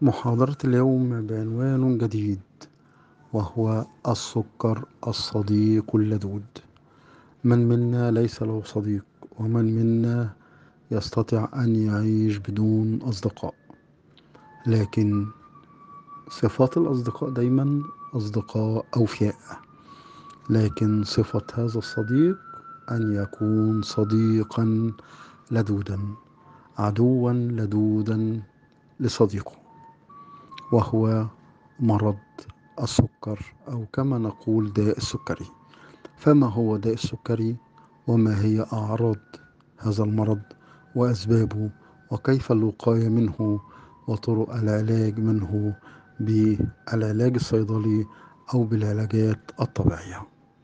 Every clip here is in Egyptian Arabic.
محاضرة اليوم بعنوان جديد وهو السكر الصديق اللدود من منا ليس له صديق ومن منا يستطيع أن يعيش بدون أصدقاء لكن صفات الأصدقاء دايما أصدقاء أوفياء لكن صفة هذا الصديق أن يكون صديقا لدودا عدوا لدودا لصديقه وهو مرض السكر أو كما نقول داء السكري فما هو داء السكري وما هي أعراض هذا المرض وأسبابه وكيف الوقاية منه وطرق العلاج منه بالعلاج الصيدلي أو بالعلاجات الطبيعية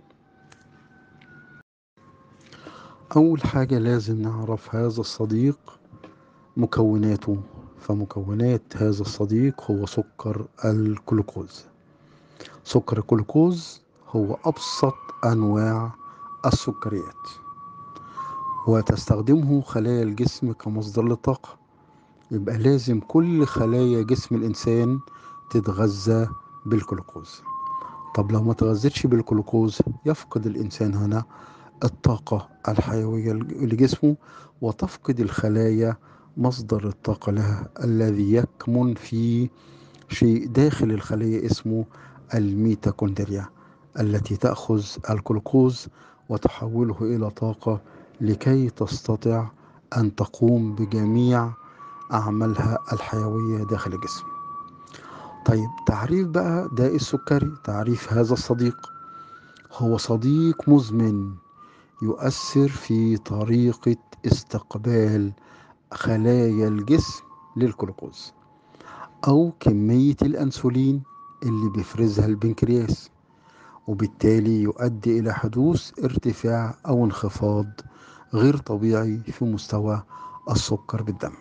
أول حاجة لازم نعرف هذا الصديق مكوناته فمكونات هذا الصديق هو سكر الجلوكوز سكر الجلوكوز هو أبسط أنواع السكريات وتستخدمه خلايا الجسم كمصدر للطاقة يبقى لازم كل خلايا جسم الإنسان تتغذى بالجلوكوز طب لو ما تغذتش بالجلوكوز يفقد الإنسان هنا الطاقة الحيوية لجسمه وتفقد الخلايا مصدر الطاقة لها الذي يكمن في شيء داخل الخلية اسمه الميتوكوندريا التي تأخذ الجلوكوز وتحوله إلى طاقة لكي تستطيع أن تقوم بجميع أعمالها الحيوية داخل الجسم طيب تعريف بقى داء السكري تعريف هذا الصديق هو صديق مزمن يؤثر في طريقة استقبال خلايا الجسم للجلوكوز أو كمية الأنسولين اللي بيفرزها البنكرياس وبالتالي يؤدي إلى حدوث ارتفاع أو انخفاض غير طبيعي في مستوى السكر بالدم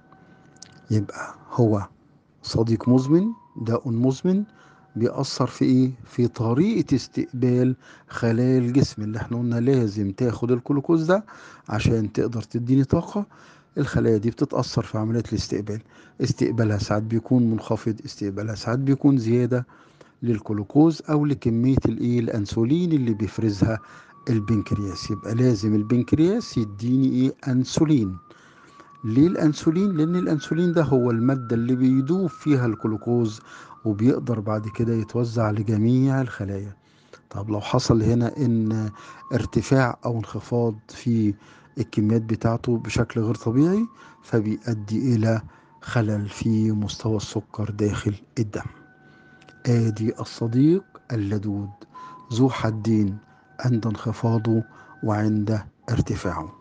يبقى هو صديق مزمن داء مزمن بيأثر في ايه في طريقة استقبال خلايا الجسم اللي احنا قلنا لازم تاخد الجلوكوز ده عشان تقدر تديني طاقة الخلايا دي بتتأثر في عملية الاستقبال استقبالها ساعات بيكون منخفض استقبالها ساعات بيكون زيادة للجلوكوز او لكمية الايه الانسولين اللي بيفرزها البنكرياس يبقى لازم البنكرياس يديني ايه انسولين ليه الانسولين لان الانسولين ده هو المادة اللي بيدوب فيها الجلوكوز وبيقدر بعد كده يتوزع لجميع الخلايا طب لو حصل هنا ان ارتفاع او انخفاض في الكميات بتاعته بشكل غير طبيعي فبيؤدي الى خلل في مستوى السكر داخل الدم ادي الصديق اللدود ذو حدين عند انخفاضه وعند ارتفاعه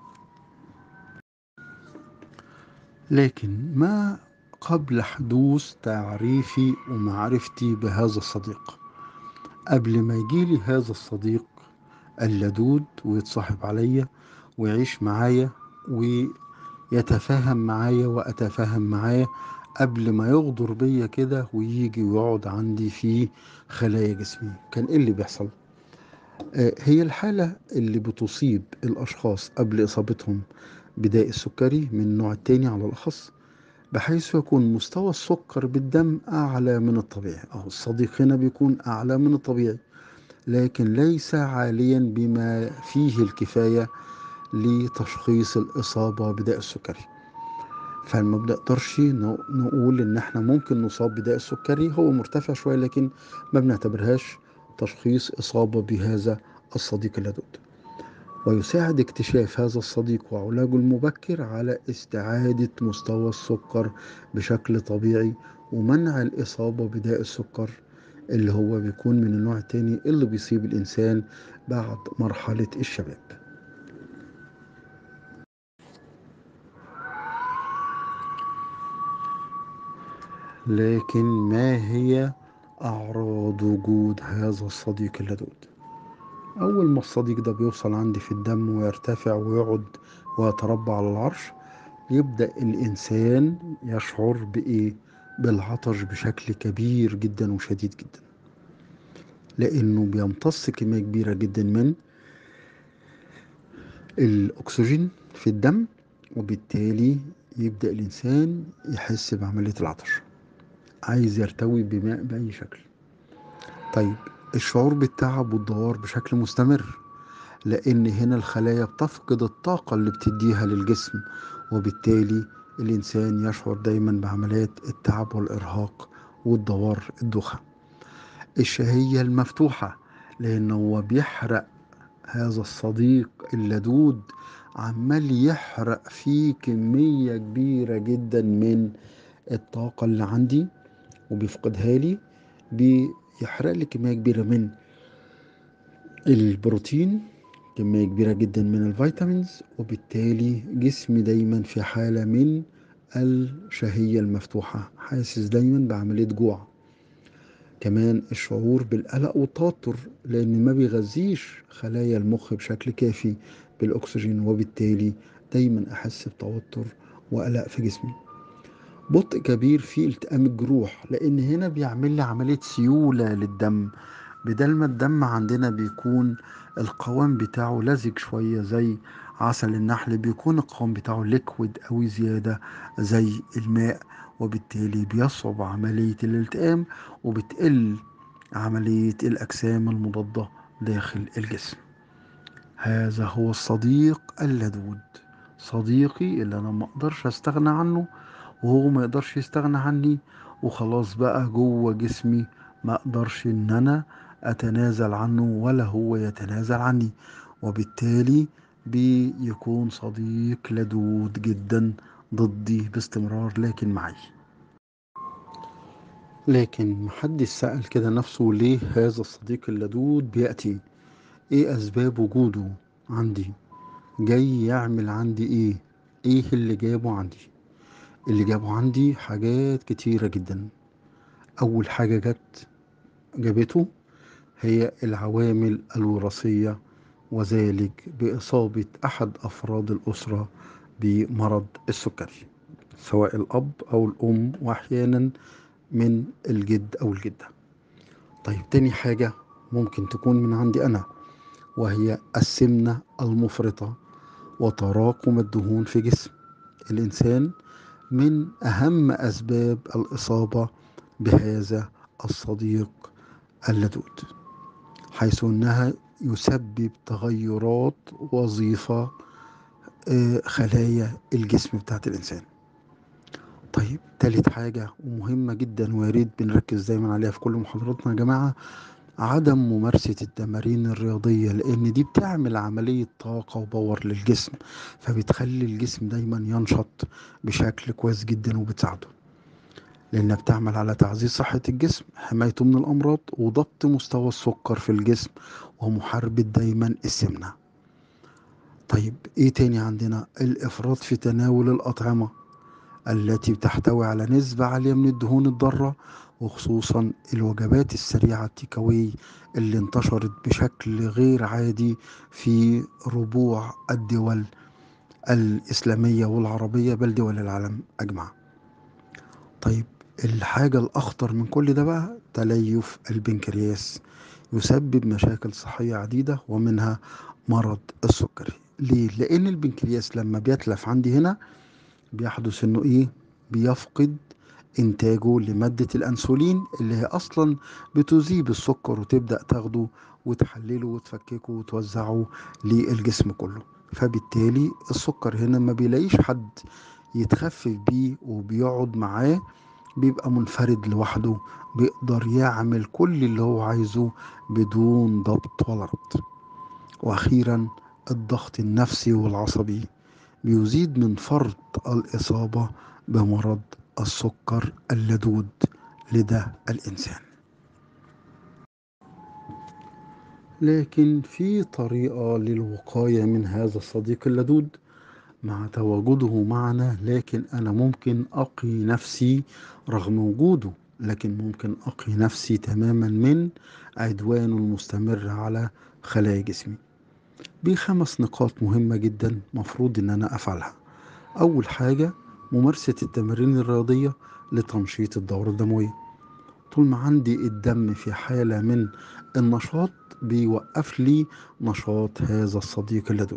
لكن ما قبل حدوث تعريفي ومعرفتي بهذا الصديق قبل ما يجيلي هذا الصديق اللدود ويتصاحب عليا ويعيش معايا ويتفاهم معايا واتفاهم معاه قبل ما يغدر بيا كده ويجي ويقعد عندي في خلايا جسمي كان ايه اللي بيحصل آه هي الحالة اللي بتصيب الأشخاص قبل إصابتهم بداء السكري من النوع التاني على الأخص بحيث يكون مستوى السكر بالدم أعلى من الطبيعي أو الصديق هنا بيكون أعلى من الطبيعي لكن ليس عاليا بما فيه الكفاية لتشخيص الإصابة بداء السكري فما بنقدرش نقول إن احنا ممكن نصاب بداء السكري هو مرتفع شوية لكن ما بنعتبرهاش تشخيص إصابة بهذا الصديق اللدود ويساعد اكتشاف هذا الصديق وعلاجه المبكر على استعادة مستوى السكر بشكل طبيعي ومنع الإصابة بداء السكر اللي هو بيكون من النوع التاني اللي بيصيب الإنسان بعد مرحلة الشباب لكن ما هي أعراض وجود هذا الصديق اللدود أول ما الصديق ده بيوصل عندي في الدم ويرتفع ويقعد ويتربع على العرش يبدأ الإنسان يشعر بإيه؟ بالعطش بشكل كبير جدا وشديد جدا لأنه بيمتص كمية كبيرة جدا من الأكسجين في الدم وبالتالي يبدأ الإنسان يحس بعملية العطش عايز يرتوي بماء بأي شكل طيب الشعور بالتعب والدوار بشكل مستمر لأن هنا الخلايا بتفقد الطاقة اللي بتديها للجسم وبالتالي الإنسان يشعر دايما بعمليات التعب والإرهاق والدوار الدخة الشهية المفتوحة لأنه هو بيحرق هذا الصديق اللدود عمال يحرق فيه كمية كبيرة جدا من الطاقة اللي عندي وبيفقدها لي بيحرق لي كمية كبيرة من البروتين كمية كبيرة جدا من الفيتامينز وبالتالي جسمي دايما في حالة من الشهية المفتوحة حاسس دايما بعملية جوع كمان الشعور بالقلق والتوتر لأن ما بيغذيش خلايا المخ بشكل كافي بالأكسجين وبالتالي دايما أحس بتوتر وقلق في جسمي بطء كبير في التئام الجروح لأن هنا بيعمل لي عملية سيولة للدم بدل ما الدم عندنا بيكون القوام بتاعه لزج شوية زي عسل النحل بيكون القوام بتاعه ليكويد أوي زيادة زي الماء وبالتالي بيصعب عملية الالتئام وبتقل عملية الأجسام المضادة داخل الجسم هذا هو الصديق اللدود صديقي اللي أنا ما أقدرش أستغنى عنه وهو ما يقدرش يستغنى عني وخلاص بقى جوه جسمي ما أقدرش إن أنا أتنازل عنه ولا هو يتنازل عني وبالتالي بيكون صديق لدود جدا ضدي باستمرار لكن معي لكن محدش سأل كده نفسه ليه هذا الصديق اللدود بيأتي ايه أسباب وجوده عندي جاي يعمل عندي ايه ايه اللي جابه عندي اللي جابه عندي حاجات كتيرة جدا أول حاجة جت جابته هي العوامل الوراثية وذلك بإصابة أحد أفراد الأسرة بمرض السكري سواء الأب أو الأم وأحيانا من الجد أو الجدة طيب تاني حاجة ممكن تكون من عندي أنا وهي السمنة المفرطة وتراكم الدهون في جسم الإنسان من أهم أسباب الإصابة بهذا الصديق اللدود حيث أنها يسبب تغيرات وظيفة خلايا الجسم بتاعت الإنسان طيب تالت حاجة ومهمة جدا وياريت بنركز دايما عليها في كل محاضراتنا يا جماعة عدم ممارسة التمارين الرياضية لأن دي بتعمل عملية طاقة وباور للجسم فبتخلي الجسم دايما ينشط بشكل كويس جدا وبتساعده لأنها بتعمل على تعزيز صحة الجسم حمايته من الأمراض وضبط مستوى السكر في الجسم ومحاربة دايما السمنة طيب ايه تاني عندنا الإفراط في تناول الأطعمة التي بتحتوي على نسبة عالية من الدهون الضارة وخصوصا الوجبات السريعة التيكاوي اللي انتشرت بشكل غير عادي في ربوع الدول الإسلامية والعربية بل دول العالم أجمع طيب الحاجة الأخطر من كل ده بقى تليف البنكرياس يسبب مشاكل صحية عديدة ومنها مرض السكري ليه؟ لأن البنكرياس لما بيتلف عندي هنا بيحدث إنه إيه؟ بيفقد إنتاجه لمادة الأنسولين اللي هي أصلا بتذيب السكر وتبدأ تاخده وتحلله وتفككه وتوزعه للجسم كله فبالتالي السكر هنا ما بيلاقيش حد يتخفف بيه وبيقعد معاه بيبقى منفرد لوحده بيقدر يعمل كل اللي هو عايزه بدون ضبط ولا ربط واخيرا الضغط النفسي والعصبي بيزيد من فرط الاصابه بمرض السكر اللدود لدى الانسان لكن في طريقه للوقايه من هذا الصديق اللدود مع تواجده معنا لكن انا ممكن اقي نفسي رغم وجوده لكن ممكن اقي نفسي تماما من عدوانه المستمر على خلايا جسمي بخمس نقاط مهمة جدا مفروض ان انا افعلها اول حاجة ممارسة التمارين الرياضية لتنشيط الدورة الدموية طول ما عندي الدم في حالة من النشاط بيوقف لي نشاط هذا الصديق اللدود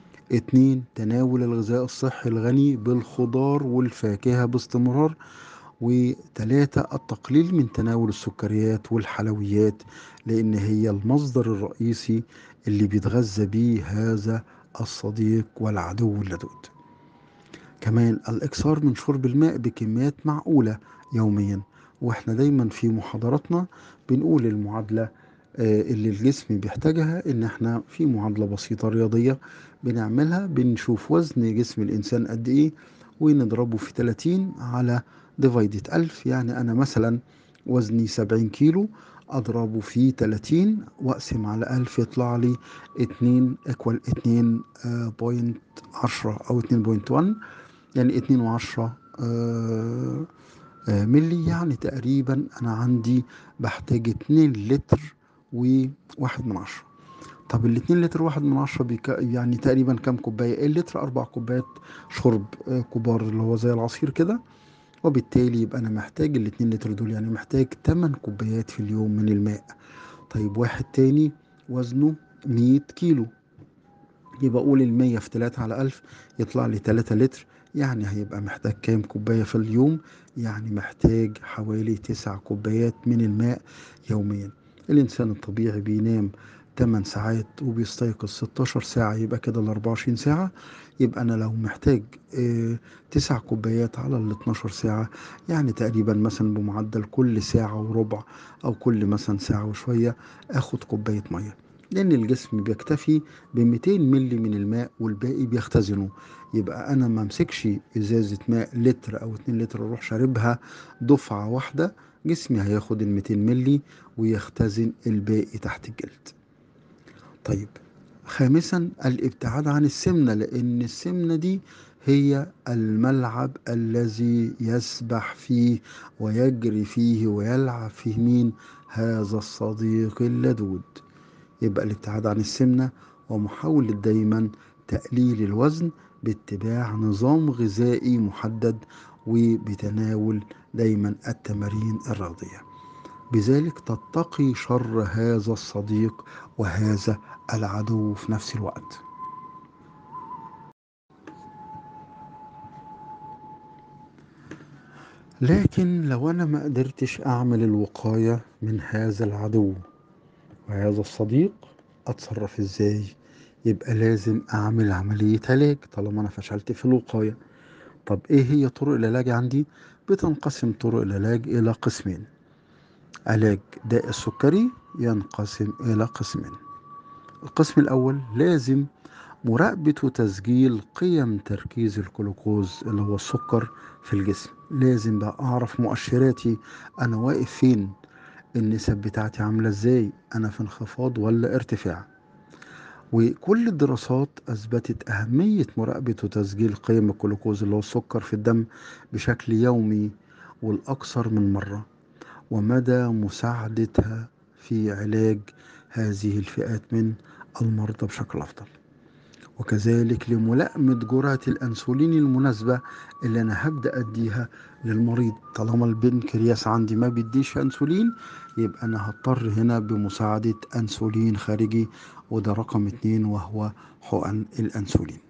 اتنين تناول الغذاء الصحي الغني بالخضار والفاكهة باستمرار وتلاتة التقليل من تناول السكريات والحلويات لأن هي المصدر الرئيسي اللي بيتغذى بيه هذا الصديق والعدو اللدود كمان الإكثار من شرب الماء بكميات معقولة يوميا واحنا دايما في محاضراتنا بنقول المعادلة اللي الجسم بيحتاجها ان احنا في معادلة بسيطة رياضية بنعملها بنشوف وزن جسم الانسان قد ايه ونضربه في 30 على ديفايدد 1000 يعني انا مثلا وزني 70 كيلو اضربه في 30 واقسم على 1000 يطلع لي 2 ايكوال 2 بوينت 10 او 2.1 يعني 2 وعشرة ملي يعني تقريبا انا عندي بحتاج 2 لتر وواحد من عشرة طب الاتنين لتر واحد من عشرة بيك يعني تقريبا كام كوباية اللتر أربع كوبايات شرب كبار اللي هو زي العصير كده وبالتالي يبقى أنا محتاج الاتنين لتر دول يعني محتاج تمن كوبايات في اليوم من الماء طيب واحد تاني وزنه مية كيلو يبقى أقول المية في تلاتة على ألف يطلع لي تلاتة لتر يعني هيبقى محتاج كام كوباية في اليوم يعني محتاج حوالي تسع كوبايات من الماء يوميا الإنسان الطبيعي بينام 8 ساعات وبيستيقظ 16 ساعة يبقى كده ال 24 ساعة يبقى أنا لو محتاج اه تسع كوبايات على ال 12 ساعة يعني تقريبا مثلا بمعدل كل ساعة وربع أو كل مثلا ساعة وشوية آخد كوباية مية لأن الجسم بيكتفي ب 200 ملي من الماء والباقي بيختزنه يبقى أنا ما امسكش إزازة ماء لتر أو 2 لتر أروح شاربها دفعة واحدة جسمي هياخد ال 200 ملي ويختزن الباقي تحت الجلد طيب خامسا الابتعاد عن السمنة لأن السمنة دي هي الملعب الذي يسبح فيه ويجري فيه ويلعب فيه مين هذا الصديق اللدود يبقى الابتعاد عن السمنة ومحاولة دايما تقليل الوزن باتباع نظام غذائي محدد وبتناول دايما التمارين الرياضية بذلك تتقي شر هذا الصديق وهذا العدو في نفس الوقت لكن لو انا ما قدرتش اعمل الوقاية من هذا العدو وهذا الصديق اتصرف ازاي يبقى لازم اعمل عملية علاج طالما انا فشلت في الوقاية طب ايه هي طرق العلاج عندي بتنقسم طرق العلاج الى قسمين علاج داء السكري ينقسم الى قسمين القسم الاول لازم مراقبة وتسجيل قيم تركيز الجلوكوز اللي هو السكر في الجسم لازم بقى اعرف مؤشراتي انا واقف فين النسب بتاعتي عاملة ازاي انا في انخفاض ولا ارتفاع وكل الدراسات أثبتت أهمية مراقبة وتسجيل قيم الجلوكوز اللي هو السكر في الدم بشكل يومي والأكثر من مرة ومدى مساعدتها في علاج هذه الفئات من المرضى بشكل أفضل وكذلك لملائمة جرعة الأنسولين المناسبة اللي أنا هبدأ أديها للمريض طالما البنكرياس عندي ما بيديش أنسولين يبقى أنا هضطر هنا بمساعدة أنسولين خارجي وده رقم اتنين وهو حقن الأنسولين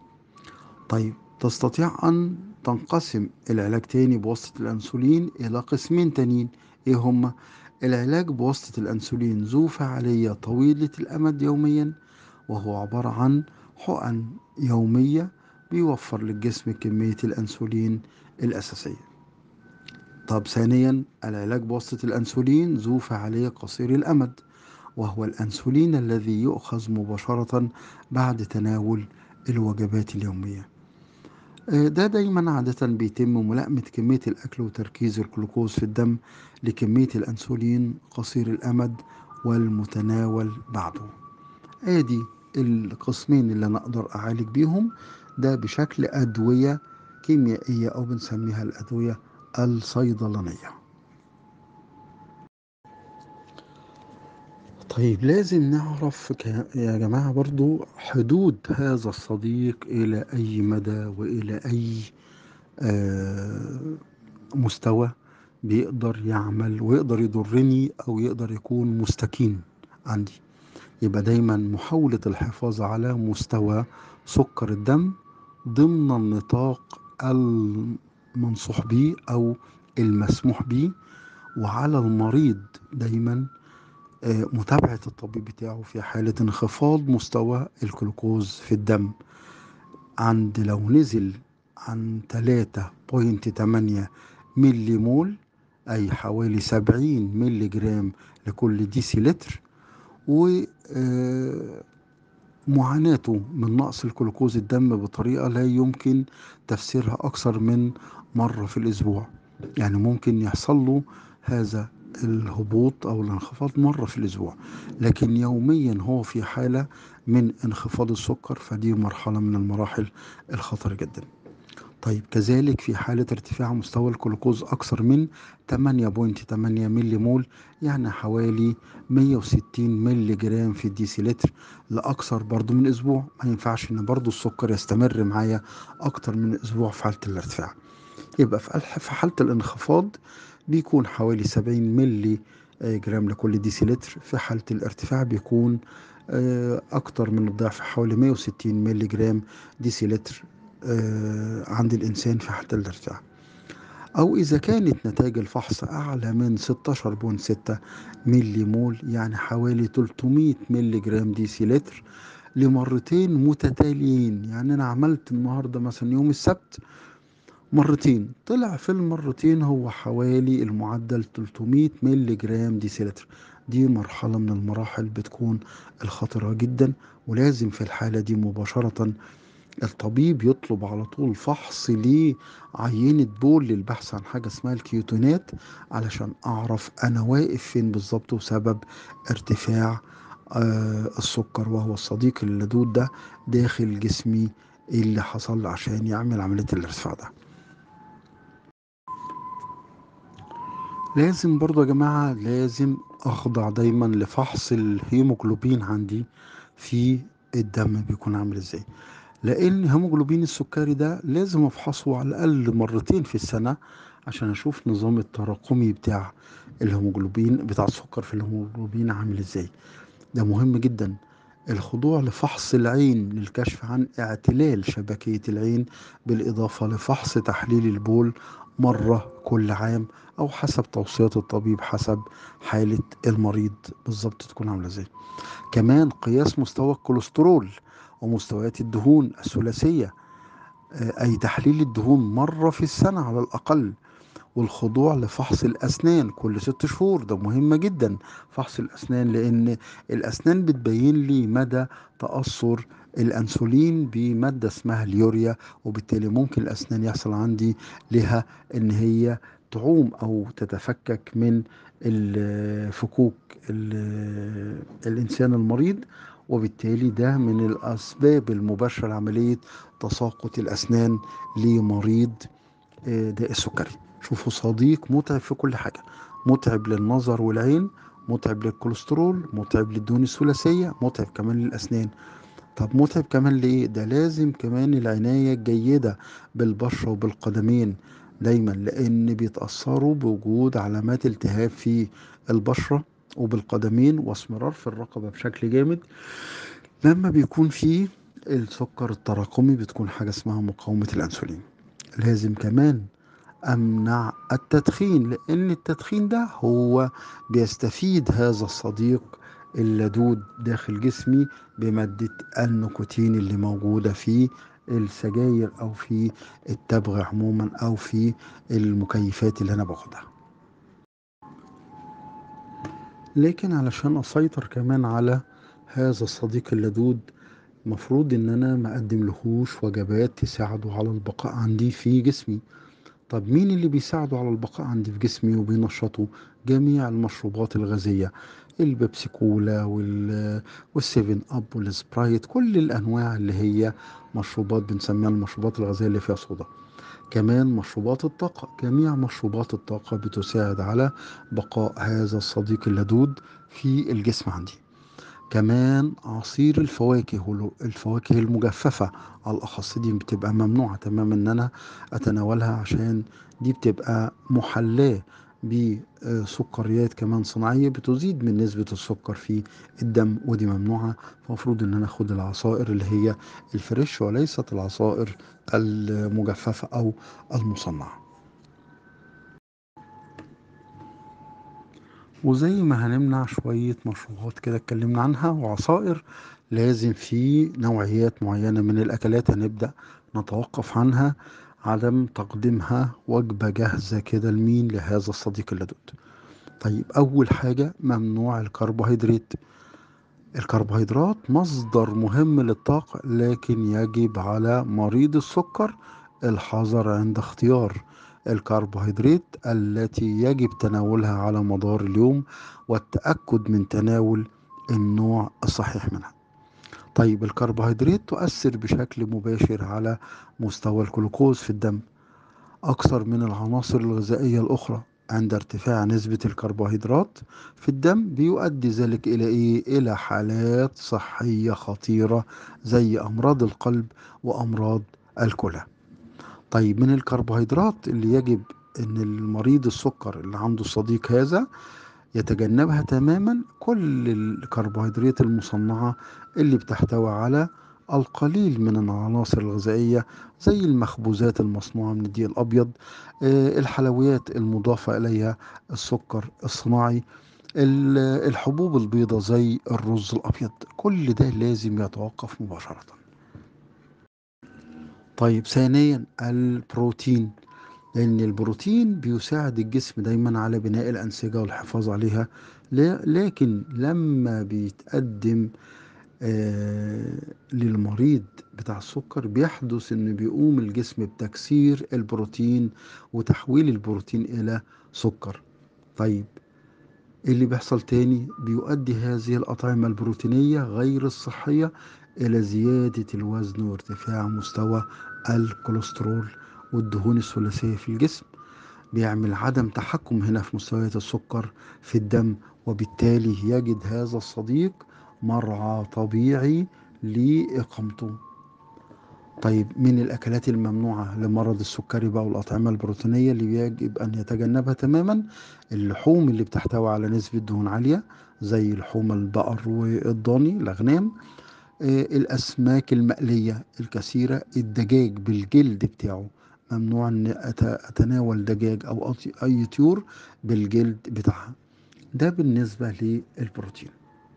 طيب تستطيع أن تنقسم العلاج تاني بواسطة الأنسولين إلى قسمين تانيين إيه هما العلاج بواسطة الأنسولين ذو فعالية طويلة الأمد يوميا وهو عبارة عن حقن يومية بيوفر للجسم كمية الأنسولين الأساسية طب ثانيا العلاج بواسطة الأنسولين ذو فعالية قصير الأمد وهو الأنسولين الذي يؤخذ مباشرة بعد تناول الوجبات اليومية ده دايما عادة بيتم ملائمة كمية الأكل وتركيز الجلوكوز في الدم لكمية الأنسولين قصير الأمد والمتناول بعده ادي القسمين اللي انا اقدر اعالج بيهم ده بشكل ادوية كيميائية او بنسميها الادوية الصيدلانية طيب لازم نعرف يا جماعة برضو حدود هذا الصديق الى اي مدى والى اي آه مستوى بيقدر يعمل ويقدر يضرني او يقدر يكون مستكين عندي يبقى دايما محاولة الحفاظ على مستوى سكر الدم ضمن النطاق المنصوح به أو المسموح به وعلى المريض دايما متابعة الطبيب بتاعه في حالة انخفاض مستوى الجلوكوز في الدم عند لو نزل عن 3.8 ملي مول أي حوالي 70 ملي جرام لكل ديسي لتر و معاناته من نقص الجلوكوز الدم بطريقة لا يمكن تفسيرها أكثر من مرة في الأسبوع يعني ممكن يحصل له هذا الهبوط أو الانخفاض مرة في الأسبوع لكن يوميا هو في حالة من انخفاض السكر فدي مرحلة من المراحل الخطرة جدا طيب كذلك في حالة ارتفاع مستوى الجلوكوز أكثر من 8.8 ملي مول يعني حوالي 160 ملي جرام في الديسيلتر لأكثر برضو من أسبوع ما ينفعش إن برضو السكر يستمر معايا أكتر من أسبوع في حالة الارتفاع يبقى في حالة الانخفاض بيكون حوالي 70 ملي جرام لكل ديسيلتر في حالة الارتفاع بيكون أكتر من الضعف حوالي 160 ملي جرام ديسيلتر عند الإنسان في حالة الارتفاع أو إذا كانت نتائج الفحص أعلى من 16.6 ملي مول يعني حوالي 300 ملي جرام ديسيلتر لمرتين متتاليين يعني أنا عملت النهاردة مثلا يوم السبت مرتين طلع في المرتين هو حوالي المعدل 300 ملي جرام ديسيلتر دي مرحلة من المراحل بتكون الخطرة جدا ولازم في الحالة دي مباشرة الطبيب يطلب على طول فحص لعينة بول للبحث عن حاجة اسمها الكيوتونات علشان أعرف أنا واقف فين بالظبط وسبب ارتفاع آه السكر وهو الصديق اللدود ده داخل جسمي اللي حصل عشان يعمل عملية الارتفاع ده لازم برضو يا جماعة لازم أخضع دايما لفحص الهيموجلوبين عندي في الدم بيكون عامل ازاي لان هيموجلوبين السكري ده لازم افحصه على الاقل مرتين في السنه عشان اشوف نظام التراكمي بتاع الهيموجلوبين بتاع السكر في الهيموجلوبين عامل ازاي ده مهم جدا الخضوع لفحص العين للكشف عن اعتلال شبكية العين بالإضافة لفحص تحليل البول مرة كل عام أو حسب توصيات الطبيب حسب حالة المريض بالظبط تكون عاملة ازاي كمان قياس مستوى الكوليسترول ومستويات الدهون الثلاثية أي تحليل الدهون مرة في السنة على الأقل والخضوع لفحص الأسنان كل ست شهور ده مهم جدا فحص الأسنان لأن الأسنان بتبين لي مدى تأثر الأنسولين بمادة اسمها اليوريا وبالتالي ممكن الأسنان يحصل عندي لها إن هي تعوم أو تتفكك من فكوك الإنسان المريض وبالتالي ده من الأسباب المباشرة لعملية تساقط الأسنان لمريض داء السكري شوفوا صديق متعب في كل حاجة متعب للنظر والعين متعب للكوليسترول متعب للدهون الثلاثية متعب كمان للأسنان طب متعب كمان لإيه؟ ده لازم كمان العناية الجيدة بالبشرة وبالقدمين دايما لأن بيتأثروا بوجود علامات التهاب في البشرة وبالقدمين واسمرار في الرقبة بشكل جامد لما بيكون في السكر التراكمي بتكون حاجة اسمها مقاومة الأنسولين لازم كمان أمنع التدخين لأن التدخين ده هو بيستفيد هذا الصديق اللدود داخل جسمي بمادة النيكوتين اللي موجودة في السجاير أو في التبغ عموما أو في المكيفات اللي أنا باخدها لكن علشان أسيطر كمان على هذا الصديق اللدود مفروض ان انا ما اقدم لهوش وجبات تساعده على البقاء عندي في جسمي طب مين اللي بيساعده على البقاء عندي في جسمي وبينشطه جميع المشروبات الغازية البيبسي كولا وال... والسيفن اب والسبرايت كل الانواع اللي هي مشروبات بنسميها المشروبات الغازية اللي فيها صودا كمان مشروبات الطاقة جميع مشروبات الطاقة بتساعد على بقاء هذا الصديق اللدود في الجسم عندي كمان عصير الفواكه الفواكه المجففة على الأخص دي بتبقى ممنوعة تماما إن أنا أتناولها عشان دي بتبقى محلاة بسكريات كمان صناعية بتزيد من نسبة السكر في الدم ودي ممنوعة فمفروض إن أنا أخد العصائر اللي هي الفريش وليست العصائر المجففة أو المصنعة وزي ما هنمنع شوية مشروبات كده اتكلمنا عنها وعصائر لازم في نوعيات معينة من الأكلات هنبدأ نتوقف عنها عدم تقديمها وجبة جاهزة كده لمين لهذا الصديق اللدود طيب أول حاجة ممنوع الكربوهيدرات الكربوهيدرات مصدر مهم للطاقة لكن يجب على مريض السكر الحذر عند اختيار الكربوهيدرات التي يجب تناولها على مدار اليوم والتأكد من تناول النوع الصحيح منها طيب الكربوهيدرات تؤثر بشكل مباشر على مستوى الجلوكوز في الدم أكثر من العناصر الغذائية الأخرى عند ارتفاع نسبة الكربوهيدرات في الدم بيؤدي ذلك إلى إيه؟ إلى حالات صحية خطيرة زي أمراض القلب وأمراض الكلى. طيب من الكربوهيدرات اللي يجب إن المريض السكر اللي عنده الصديق هذا يتجنبها تماما كل الكربوهيدرات المصنعة اللي بتحتوي على القليل من العناصر الغذائية زي المخبوزات المصنوعة من الدقيق الأبيض الحلويات المضافة إليها السكر الصناعي الحبوب البيضاء زي الرز الأبيض كل ده لازم يتوقف مباشرة طيب ثانيا البروتين لأن البروتين بيساعد الجسم دايما على بناء الأنسجة والحفاظ عليها لكن لما بيتقدم آه للمريض بتاع السكر بيحدث ان بيقوم الجسم بتكسير البروتين وتحويل البروتين الى سكر طيب اللي بيحصل تاني بيؤدي هذه الأطعمة البروتينية غير الصحية إلى زيادة الوزن وارتفاع مستوى الكوليسترول والدهون الثلاثية في الجسم بيعمل عدم تحكم هنا في مستويات السكر في الدم وبالتالي يجد هذا الصديق مرعى طبيعي لإقامته طيب من الأكلات الممنوعة لمرض السكري بقى والأطعمة البروتينية اللي يجب أن يتجنبها تماما اللحوم اللي بتحتوي على نسبة دهون عالية زي لحوم البقر والضاني الأغنام آه الأسماك المقلية الكثيرة الدجاج بالجلد بتاعه ممنوع أن أتناول دجاج أو أي طيور بالجلد بتاعها ده بالنسبة للبروتين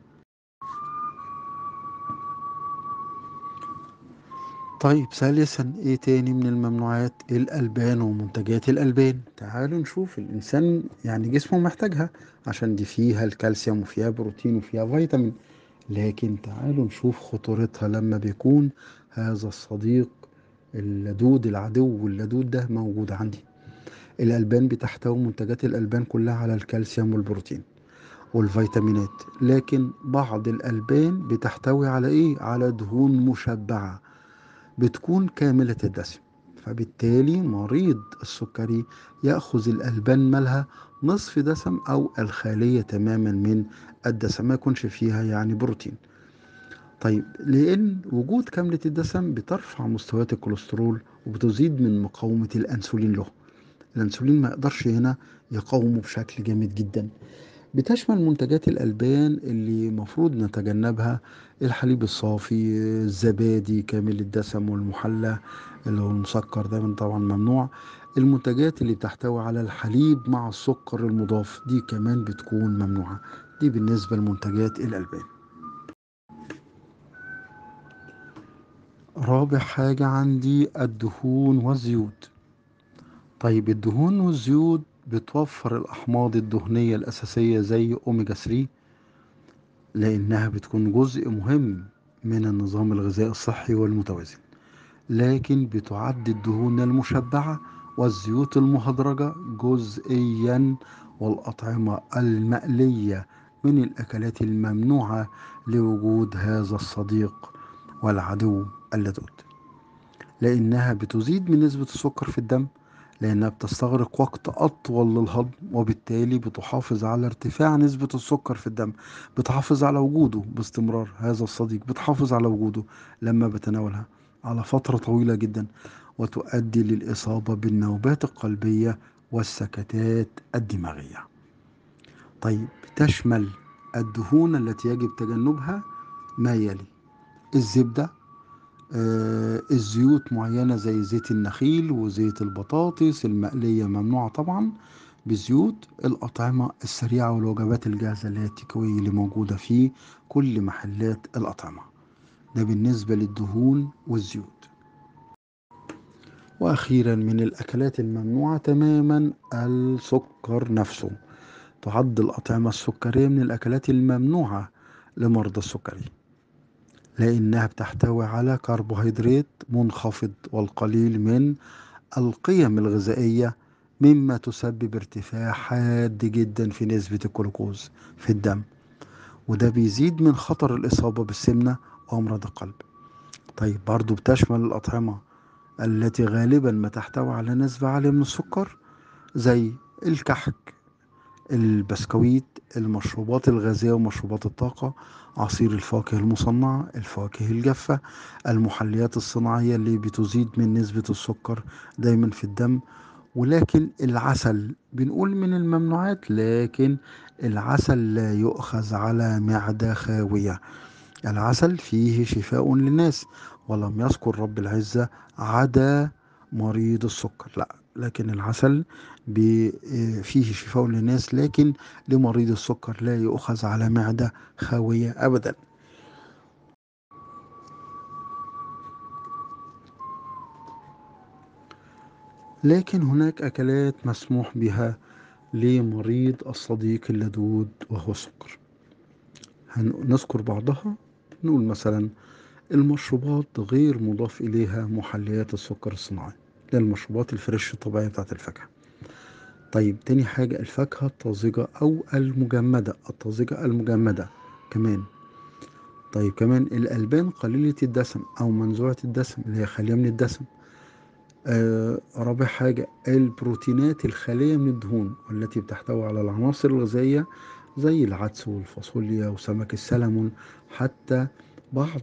طيب ثالثا ايه تاني من الممنوعات الالبان ومنتجات الالبان تعالوا نشوف الانسان يعني جسمه محتاجها عشان دي فيها الكالسيوم وفيها بروتين وفيها فيتامين لكن تعالوا نشوف خطورتها لما بيكون هذا الصديق اللدود العدو اللدود ده موجود عندي الالبان بتحتوي منتجات الالبان كلها على الكالسيوم والبروتين والفيتامينات لكن بعض الالبان بتحتوي على ايه على دهون مشبعه بتكون كاملة الدسم فبالتالي مريض السكري يأخذ الألبان مالها نصف دسم أو الخالية تماما من الدسم ما يكونش فيها يعني بروتين طيب لأن وجود كاملة الدسم بترفع مستويات الكوليسترول وبتزيد من مقاومة الأنسولين له الأنسولين ما يقدرش هنا يقاومه بشكل جامد جدا بتشمل منتجات الألبان اللي مفروض نتجنبها الحليب الصافي الزبادي كامل الدسم والمحلى اللي هو المسكر ده طبعا ممنوع المنتجات اللي بتحتوي على الحليب مع السكر المضاف دي كمان بتكون ممنوعة دي بالنسبة لمنتجات الألبان رابع حاجة عندي الدهون والزيوت طيب الدهون والزيوت بتوفر الأحماض الدهنية الأساسية زي أوميجا 3 لأنها بتكون جزء مهم من النظام الغذائي الصحي والمتوازن لكن بتعد الدهون المشبعة والزيوت المهدرجة جزئيا والأطعمة المقلية من الأكلات الممنوعة لوجود هذا الصديق والعدو اللدود لأنها بتزيد من نسبة السكر في الدم لأنها بتستغرق وقت أطول للهضم وبالتالي بتحافظ على ارتفاع نسبة السكر في الدم بتحافظ على وجوده باستمرار هذا الصديق بتحافظ على وجوده لما بتناولها على فترة طويلة جدا وتؤدي للإصابة بالنوبات القلبية والسكتات الدماغية طيب تشمل الدهون التي يجب تجنبها ما يلي الزبدة آه الزيوت معينة زي زيت النخيل وزيت البطاطس المقلية ممنوعة طبعا بزيوت الأطعمة السريعة والوجبات الجاهزة اللي هي التيكاوي اللي موجودة في كل محلات الأطعمة ده بالنسبة للدهون والزيوت وأخيرا من الأكلات الممنوعة تماما السكر نفسه تعد الأطعمة السكرية من الأكلات الممنوعة لمرضى السكري لأنها بتحتوي على كربوهيدرات منخفض والقليل من القيم الغذائية مما تسبب ارتفاع حاد جدا في نسبة الجلوكوز في الدم وده بيزيد من خطر الإصابة بالسمنة وأمراض القلب طيب برضو بتشمل الأطعمة التي غالبا ما تحتوي على نسبة عالية من السكر زي الكحك البسكويت المشروبات الغازية ومشروبات الطاقة عصير الفواكه المصنعة الفواكه الجافة المحليات الصناعية اللي بتزيد من نسبة السكر دايما في الدم ولكن العسل بنقول من الممنوعات لكن العسل لا يؤخذ على معدة خاوية العسل فيه شفاء للناس ولم يذكر رب العزة عدا مريض السكر لا لكن العسل فيه شفاء للناس لكن لمريض السكر لا يؤخذ على معدة خاوية أبدا لكن هناك أكلات مسموح بها لمريض الصديق اللدود وهو السكر هنذكر بعضها نقول مثلا المشروبات غير مضاف إليها محليات السكر الصناعي للمشروبات الفريش الطبيعية بتاعت الفاكهة طيب تاني حاجة الفاكهة الطازجة أو المجمدة الطازجة المجمدة كمان طيب كمان الألبان قليلة الدسم أو منزوعة الدسم اللي هي خالية من الدسم آه رابع حاجة البروتينات الخالية من الدهون والتي بتحتوي على العناصر الغذائية زي العدس والفاصوليا وسمك السلمون حتى بعض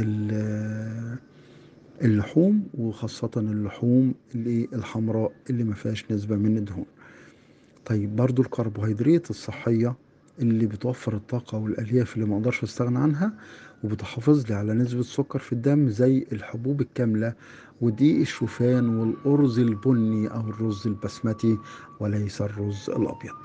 اللحوم وخاصة اللحوم اللي الحمراء اللي ما فيهاش نسبة من الدهون طيب برضو الكربوهيدرات الصحية اللي بتوفر الطاقة والألياف اللي ما اقدرش استغنى عنها وبتحافظ لي على نسبة السكر في الدم زي الحبوب الكاملة ودقيق الشوفان والأرز البني أو الرز البسمتي وليس الرز الأبيض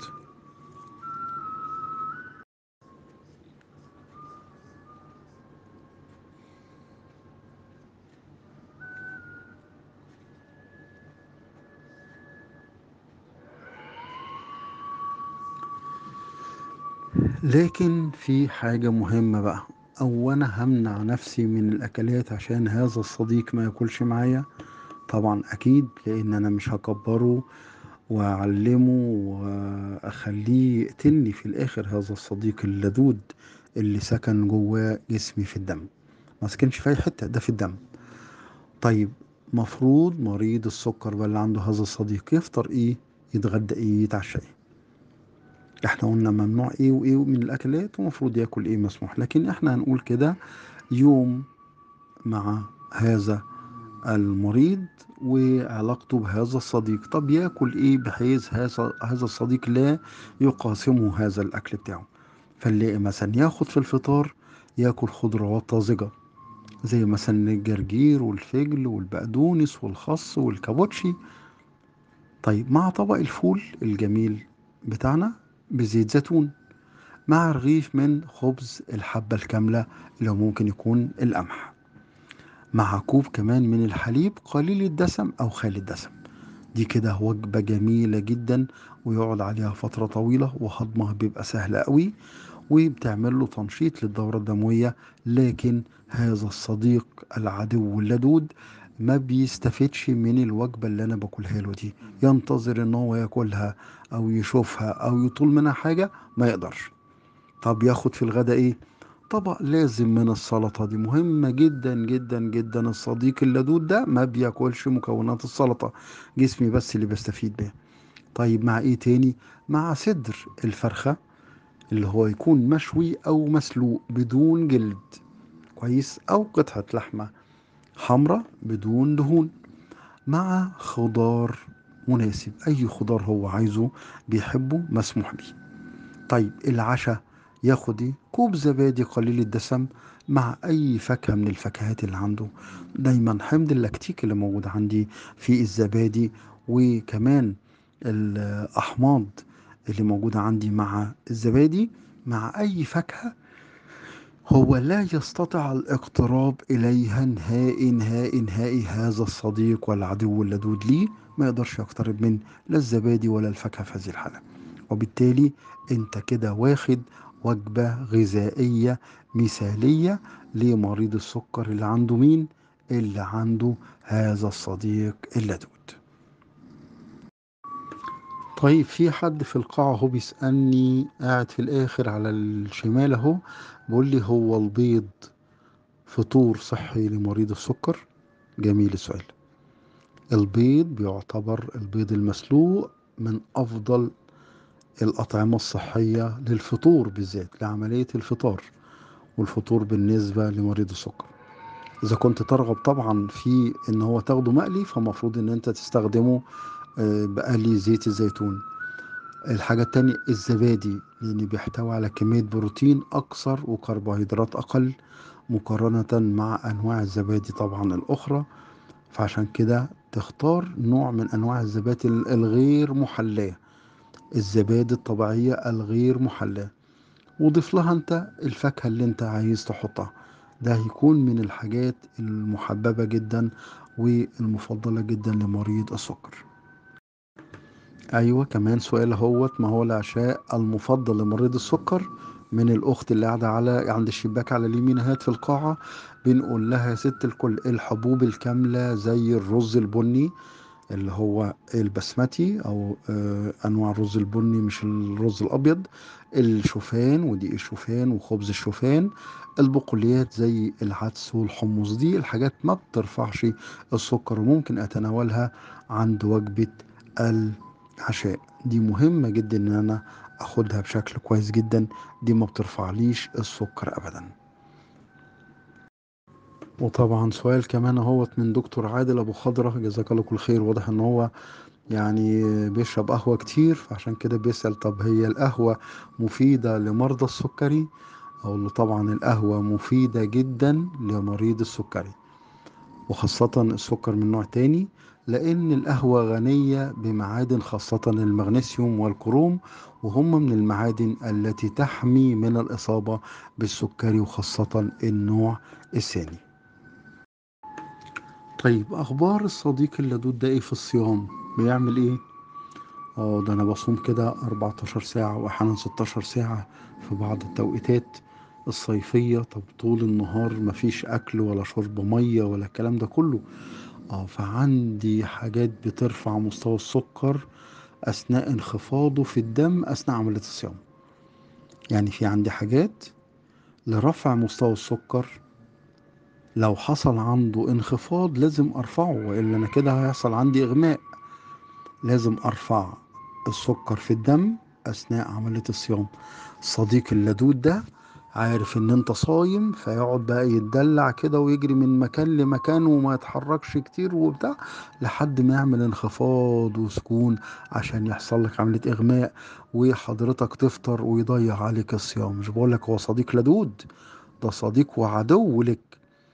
لكن في حاجة مهمة بقى أو أنا همنع نفسي من الأكلات عشان هذا الصديق ما ياكلش معايا طبعا أكيد لأن أنا مش هكبره وأعلمه وأخليه يقتلني في الآخر هذا الصديق اللدود اللي سكن جواه جسمي في الدم ما سكنش في أي حتة ده في الدم طيب مفروض مريض السكر بقى اللي عنده هذا الصديق يفطر ايه يتغدى ايه يتعشى ايه احنا قلنا ممنوع ايه وايه من الاكلات ومفروض ياكل ايه مسموح لكن احنا هنقول كده يوم مع هذا المريض وعلاقته بهذا الصديق طب ياكل ايه بحيث هذا هذا الصديق لا يقاسمه هذا الاكل بتاعه فنلاقي مثلا ياخد في الفطار ياكل خضروات طازجه زي مثلا الجرجير والفجل والبقدونس والخس والكابوتشي طيب مع طبق الفول الجميل بتاعنا بزيت زيتون مع رغيف من خبز الحبة الكاملة اللي هو ممكن يكون القمح مع كوب كمان من الحليب قليل الدسم أو خالي الدسم دي كده وجبة جميلة جدا ويقعد عليها فترة طويلة وهضمها بيبقى سهل قوي وبتعمل له تنشيط للدورة الدموية لكن هذا الصديق العدو اللدود ما بيستفدش من الوجبة اللي أنا باكلها له دي ينتظر إن هو ياكلها أو يشوفها أو يطول منها حاجة ما يقدرش طب ياخد في الغداء إيه؟ طبق لازم من السلطة دي مهمة جدا جدا جدا الصديق اللدود ده ما بياكلش مكونات السلطة جسمي بس اللي بيستفيد بيها طيب مع ايه تاني مع صدر الفرخة اللي هو يكون مشوي او مسلوق بدون جلد كويس او قطعة لحمة حمراء بدون دهون مع خضار مناسب اي خضار هو عايزه بيحبه مسموح بيه طيب العشاء ياخد ايه كوب زبادي قليل الدسم مع اي فاكهه من الفاكهات اللي عنده دايما حمض اللاكتيك اللي موجود عندي في الزبادي وكمان الأحماض اللي موجودة عندي مع الزبادي مع أي فاكهة هو لا يستطيع الاقتراب إليها نهائي نهائي نهائي هذا الصديق والعدو اللدود لي ما يقدرش يقترب من لا الزبادي ولا الفاكهة في هذه الحالة وبالتالي انت كده واخد وجبة غذائية مثالية لمريض السكر اللي عنده مين اللي عنده هذا الصديق اللدود طيب في حد في القاعة هو بيسألني قاعد في الآخر على الشمال أهو بيقول لي هو البيض فطور صحي لمريض السكر جميل السؤال البيض بيعتبر البيض المسلوق من أفضل الأطعمة الصحية للفطور بالذات لعملية الفطار والفطور بالنسبة لمريض السكر إذا كنت ترغب طبعا في إن هو تاخده مقلي فمفروض إن أنت تستخدمه بقلي زيت الزيتون الحاجة التانية الزبادي لأن بيحتوي على كمية بروتين أكثر وكربوهيدرات أقل مقارنة مع أنواع الزبادي طبعا الأخرى فعشان كده تختار نوع من أنواع الزبادي الغير محلاة الزبادي الطبيعية الغير محلاة وضيف لها انت الفاكهة اللي انت عايز تحطها ده هيكون من الحاجات المحببة جدا والمفضلة جدا لمريض السكر ايوه كمان سؤال اهوت ما هو العشاء المفضل لمريض السكر من الاخت اللي قاعده على عند الشباك على اليمين اهات في القاعه بنقول لها يا ست الكل الحبوب الكامله زي الرز البني اللي هو البسمتي او انواع الرز البني مش الرز الابيض الشوفان ودي الشوفان وخبز الشوفان البقوليات زي العدس والحمص دي الحاجات ما بترفعش السكر وممكن اتناولها عند وجبه العشاء دي مهمه جدا ان انا اخدها بشكل كويس جدا دي ما بترفعليش السكر ابدا وطبعا سؤال كمان اهوت من دكتور عادل ابو خضره جزاك الله كل خير واضح ان هو يعني بيشرب قهوة كتير فعشان كده بيسأل طب هي القهوة مفيدة لمرضى السكري أقول له طبعا القهوة مفيدة جدا لمريض السكري وخاصة السكر من نوع تاني لأن القهوة غنية بمعادن خاصة المغنيسيوم والكروم وهم من المعادن التي تحمي من الإصابة بالسكري وخاصة النوع الثاني طيب اخبار الصديق اللدود ده ايه في الصيام بيعمل ايه اه ده انا بصوم كده 14 ساعة واحيانا 16 ساعة في بعض التوقيتات الصيفية طب طول النهار مفيش اكل ولا شرب مية ولا الكلام ده كله اه فعندي حاجات بترفع مستوى السكر اثناء انخفاضه في الدم اثناء عملية الصيام يعني في عندي حاجات لرفع مستوى السكر لو حصل عنده انخفاض لازم ارفعه والا انا كده هيحصل عندي اغماء لازم ارفع السكر في الدم اثناء عمليه الصيام الصديق اللدود ده عارف ان انت صايم فيقعد بقى يتدلع كده ويجري من مكان لمكان وما يتحركش كتير وبتاع لحد ما يعمل انخفاض وسكون عشان يحصل لك عمليه اغماء وحضرتك تفطر ويضيع عليك الصيام مش بقول لك هو صديق لدود ده صديق وعدو لك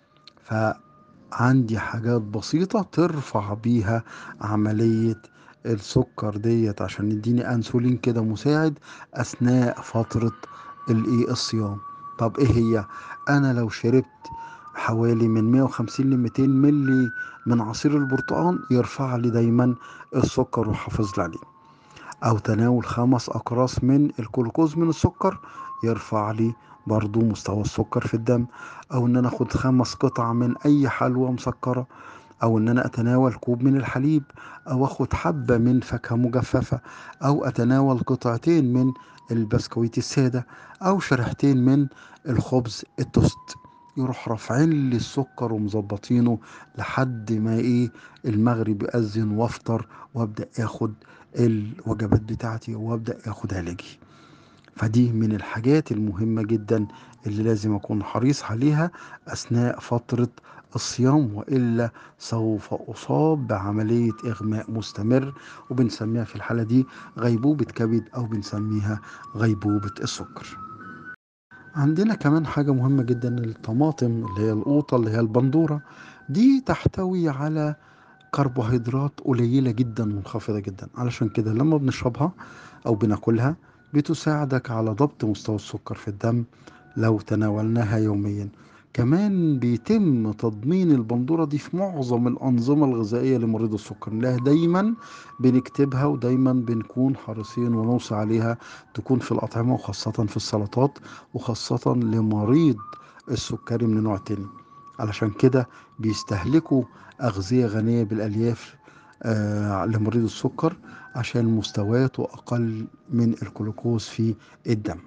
فعندي حاجات بسيطة ترفع بيها عملية السكر ديت عشان يديني انسولين كده مساعد اثناء فترة الايه الصيام طب ايه هي انا لو شربت حوالي من 150 ل 200 ملي من عصير البرتقال يرفع لي دايما السكر ويحافظ لي عليه او تناول خمس اقراص من الجلوكوز من السكر يرفع لي برضو مستوى السكر في الدم او ان انا اخد خمس قطع من اي حلوى مسكرة او ان انا اتناول كوب من الحليب او اخد حبة من فاكهة مجففة او اتناول قطعتين من البسكويت السادة او شريحتين من الخبز التوست يروح رافعين لي السكر ومظبطينه لحد ما ايه المغرب يأذن وافطر وابدا اخد الوجبات بتاعتي وابدا اخد علاجي فدي من الحاجات المهمة جدا اللي لازم أكون حريص عليها أثناء فترة الصيام وإلا سوف أصاب بعملية إغماء مستمر وبنسميها في الحالة دي غيبوبة كبد أو بنسميها غيبوبة السكر عندنا كمان حاجة مهمة جدا الطماطم اللي هي القوطة اللي هي البندورة دي تحتوي على كربوهيدرات قليلة جدا منخفضة جدا علشان كده لما بنشربها أو بناكلها بتساعدك على ضبط مستوى السكر في الدم لو تناولناها يوميا كمان بيتم تضمين البندورة دي في معظم الأنظمة الغذائية لمريض السكر لها دايما بنكتبها ودايما بنكون حريصين ونوصي عليها تكون في الأطعمة وخاصة في السلطات وخاصة لمريض السكري من النوع التاني علشان كده بيستهلكوا أغذية غنية بالألياف آه لمريض السكر عشان مستوياته أقل من الجلوكوز في الدم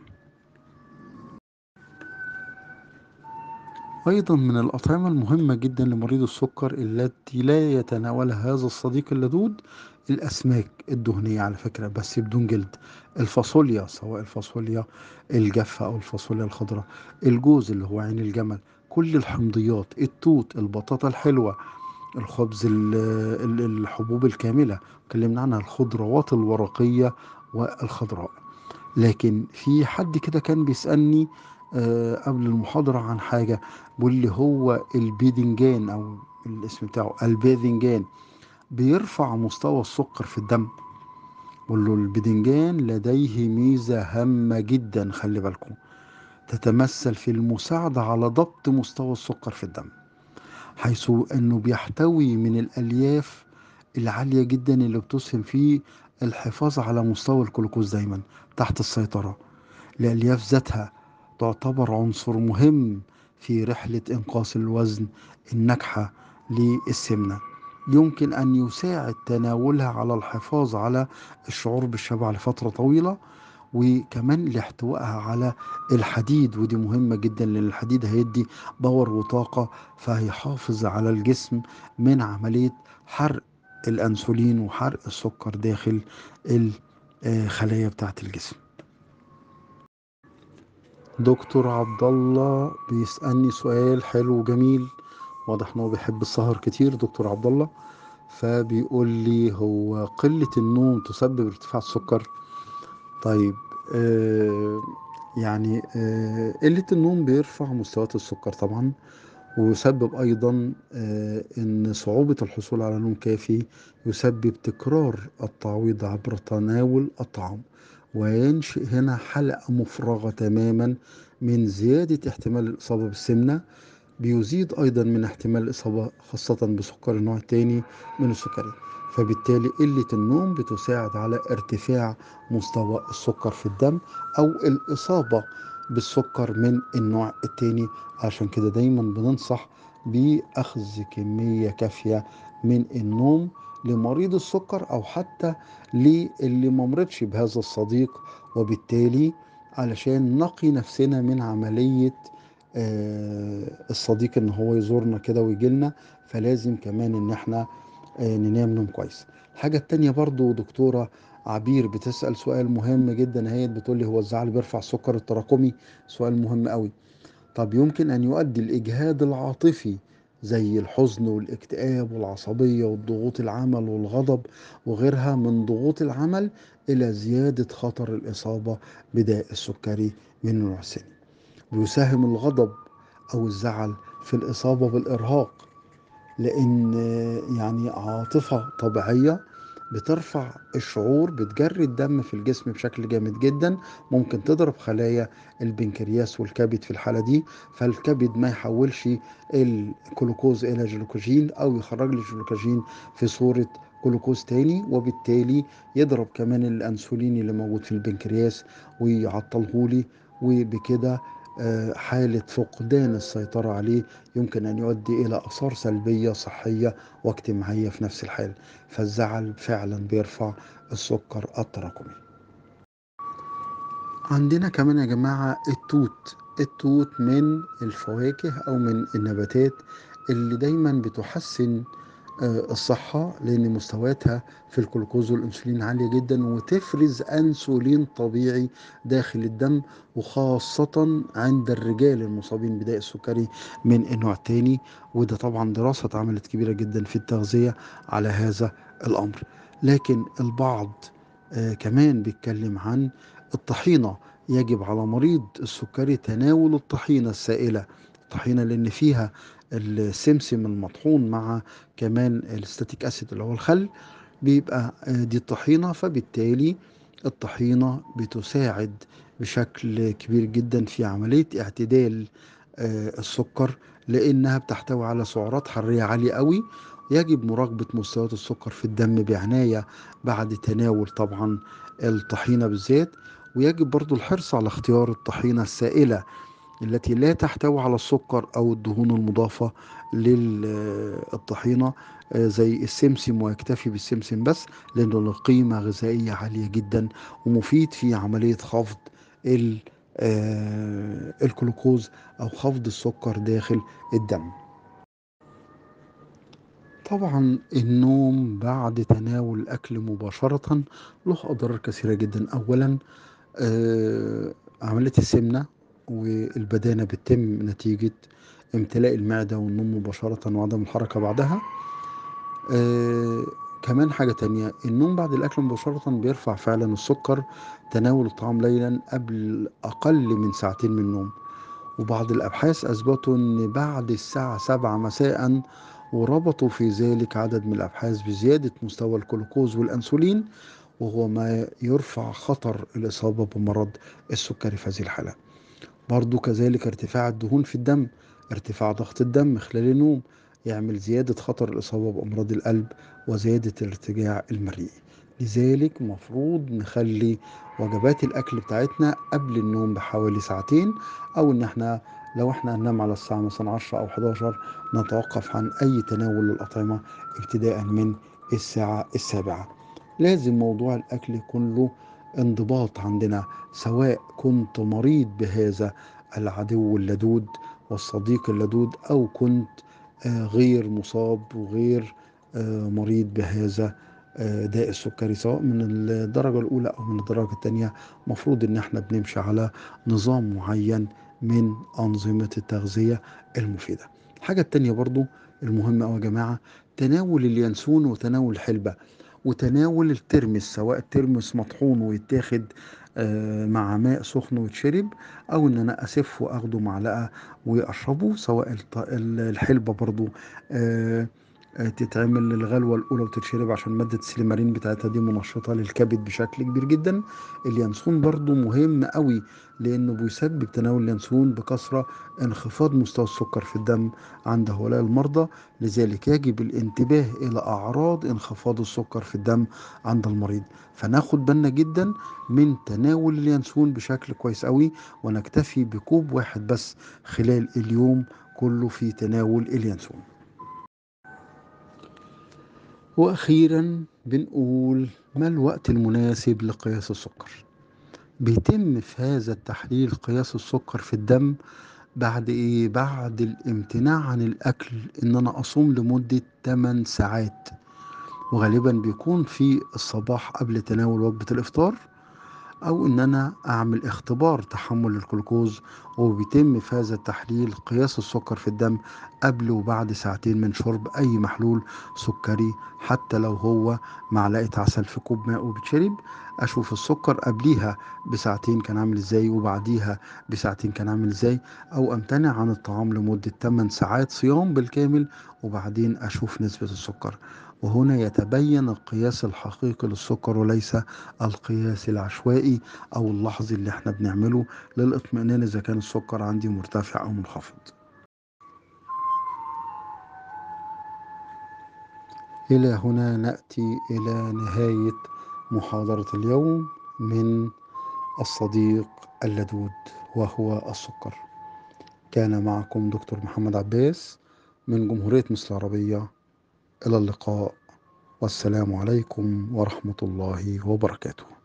أيضا من الأطعمة المهمة جدا لمريض السكر التي لا يتناولها هذا الصديق اللدود الأسماك الدهنية على فكرة بس بدون جلد الفاصوليا سواء الفاصوليا الجافة أو الفاصوليا الخضراء الجوز اللي هو عين الجمل كل الحمضيات التوت البطاطا الحلوة الخبز الحبوب الكاملة اتكلمنا عنها الخضروات الورقية والخضراء لكن في حد كده كان بيسألني قبل المحاضرة عن حاجة واللي هو البيدنجان أو الاسم بتاعه الباذنجان بيرفع مستوى السكر في الدم بقول له الباذنجان لديه ميزة هامة جدا خلي بالكم تتمثل في المساعدة على ضبط مستوى السكر في الدم حيث أنه بيحتوي من الألياف العالية جدا اللي بتسهم في الحفاظ على مستوى الجلوكوز دايما تحت السيطرة الألياف ذاتها تعتبر عنصر مهم في رحلة إنقاص الوزن الناجحة للسمنة يمكن أن يساعد تناولها على الحفاظ على الشعور بالشبع لفترة طويلة وكمان لاحتوائها على الحديد ودي مهمة جدا لأن الحديد هيدي باور وطاقة فهيحافظ على الجسم من عملية حرق الأنسولين وحرق السكر داخل الخلايا بتاعة الجسم دكتور عبد الله بيسألني سؤال حلو وجميل واضح انه بيحب السهر كتير دكتور عبد الله فبيقول لي هو قلة النوم تسبب ارتفاع السكر طيب آه يعني آه قلة النوم بيرفع مستويات السكر طبعا ويسبب أيضا آه أن صعوبة الحصول على نوم كافي يسبب تكرار التعويض عبر تناول الطعام وينشئ هنا حلقة مفرغة تماما من زيادة احتمال الإصابة بالسمنة بيزيد أيضا من احتمال الإصابة خاصة بسكر النوع الثاني من السكري فبالتالي قلة النوم بتساعد على ارتفاع مستوى السكر في الدم أو الإصابة بالسكر من النوع الثاني عشان كده دايما بننصح بأخذ كمية كافية من النوم لمريض السكر أو حتى للي ممرضش بهذا الصديق وبالتالي علشان نقي نفسنا من عملية آه الصديق ان هو يزورنا كده ويجي لنا فلازم كمان ان احنا آه ننام نوم كويس الحاجة التانية برضو دكتورة عبير بتسأل سؤال مهم جدا هي بتقول لي هو الزعل بيرفع السكر التراكمي سؤال مهم قوي طب يمكن ان يؤدي الاجهاد العاطفي زي الحزن والاكتئاب والعصبية والضغوط العمل والغضب وغيرها من ضغوط العمل إلى زيادة خطر الإصابة بداء السكري من النوع الثاني بيساهم الغضب أو الزعل في الإصابة بالإرهاق لأن يعني عاطفة طبيعية بترفع الشعور بتجري الدم في الجسم بشكل جامد جدا ممكن تضرب خلايا البنكرياس والكبد في الحالة دي فالكبد ما يحولش الجلوكوز إلى جلوكوجين أو يخرج لي الجلوكوجين في صورة جلوكوز تاني وبالتالي يضرب كمان الأنسولين اللي موجود في البنكرياس ويعطلهولي وبكده حالة فقدان السيطرة عليه يمكن أن يؤدي إلى آثار سلبية صحية واجتماعية في نفس الحال فالزعل فعلا بيرفع السكر التراكمي عندنا كمان يا جماعة التوت التوت من الفواكه أو من النباتات اللي دايما بتحسن الصحة لأن مستوياتها في الجلوكوز والأنسولين عالية جدا وتفرز أنسولين طبيعي داخل الدم وخاصة عند الرجال المصابين بداء السكري من النوع الثاني وده طبعا دراسة اتعملت كبيرة جدا في التغذية على هذا الأمر لكن البعض آه كمان بيتكلم عن الطحينة يجب على مريض السكري تناول الطحينة السائلة الطحينة لأن فيها السمسم المطحون مع كمان الستاتيك اسيد اللي هو الخل بيبقى آه، دي الطحينة فبالتالي الطحينة بتساعد بشكل كبير جدا في عملية اعتدال آه، السكر لأنها بتحتوي على سعرات حرارية عالية قوي يجب مراقبة مستويات السكر في الدم بعناية بعد تناول طبعا الطحينة بالذات ويجب برضو الحرص على اختيار الطحينة السائلة التي لا تحتوي على السكر أو الدهون المضافة للطحينة آه، زي السمسم ويكتفي بالسمسم بس لأنه له قيمة غذائية عالية جدا ومفيد في عملية خفض ال- آه، الجلوكوز أو خفض السكر داخل الدم طبعا النوم بعد تناول الأكل مباشرة له أضرار كثيرة جدا أولا آه، عملية السمنة والبدانة بتتم نتيجة امتلاء المعدة والنوم مباشرة وعدم الحركة بعدها آه، كمان حاجة تانية النوم بعد الأكل مباشرة بيرفع فعلا السكر تناول الطعام ليلا قبل أقل من ساعتين من النوم وبعض الأبحاث أثبتوا أن بعد الساعة سبعة مساء وربطوا في ذلك عدد من الأبحاث بزيادة مستوى الجلوكوز والأنسولين وهو ما يرفع خطر الإصابة بمرض السكري في هذه الحالة برضو كذلك ارتفاع الدهون في الدم ارتفاع ضغط الدم خلال النوم يعمل زيادة خطر الإصابة بأمراض القلب وزيادة الارتجاع المريء لذلك مفروض نخلي وجبات الأكل بتاعتنا قبل النوم بحوالي ساعتين أو إن احنا لو احنا هننام على الساعة مثلا 10 أو 11 نتوقف عن أي تناول للأطعمة ابتداء من الساعة السابعة لازم موضوع الأكل يكون له انضباط عندنا سواء كنت مريض بهذا العدو اللدود والصديق اللدود أو كنت آه، غير مصاب وغير آه، مريض بهذا آه، داء السكري سواء من الدرجة الأولى أو من الدرجة الثانية مفروض إن احنا بنمشي على نظام معين من أنظمة التغذية المفيدة الحاجة التانية برضو المهمة أوي يا جماعة تناول اليانسون وتناول الحلبة وتناول الترمس سواء الترمس مطحون ويتاخد آه، مع ماء سخن ويتشرب او ان انا اسفه واخده معلقه واشربه سواء الط- ال- الحلبه برضو آه، آه، تتعمل للغلوه الاولى وتتشرب عشان ماده السليمارين بتاعتها دي منشطه للكبد بشكل كبير جدا اليانسون برضو مهم قوي لانه بيسبب تناول اليانسون بكثره انخفاض مستوى السكر في الدم عند هؤلاء المرضى لذلك يجب الانتباه إلى أعراض انخفاض السكر في الدم عند المريض فناخد بالنا جدا من تناول اليانسون بشكل كويس قوي ونكتفي بكوب واحد بس خلال اليوم كله في تناول اليانسون وأخيرا بنقول ما الوقت المناسب لقياس السكر بيتم في هذا التحليل قياس السكر في الدم بعد ايه بعد الامتناع عن الاكل ان انا اصوم لمدة 8 ساعات وغالبا بيكون في الصباح قبل تناول وجبة الافطار او ان انا اعمل اختبار تحمل الجلوكوز وبيتم في هذا التحليل قياس السكر في الدم قبل وبعد ساعتين من شرب اي محلول سكري حتى لو هو معلقة عسل في كوب ماء وبتشرب اشوف السكر قبليها بساعتين كان عامل ازاي وبعديها بساعتين كان عامل ازاي او امتنع عن الطعام لمدة 8 ساعات صيام بالكامل وبعدين اشوف نسبة السكر وهنا يتبين القياس الحقيقي للسكر وليس القياس العشوائي او اللحظي اللي احنا بنعمله للاطمئنان اذا كان السكر عندي مرتفع او منخفض الى هنا ناتي الى نهايه محاضره اليوم من الصديق اللدود وهو السكر كان معكم دكتور محمد عباس من جمهوريه مصر العربيه الى اللقاء والسلام عليكم ورحمه الله وبركاته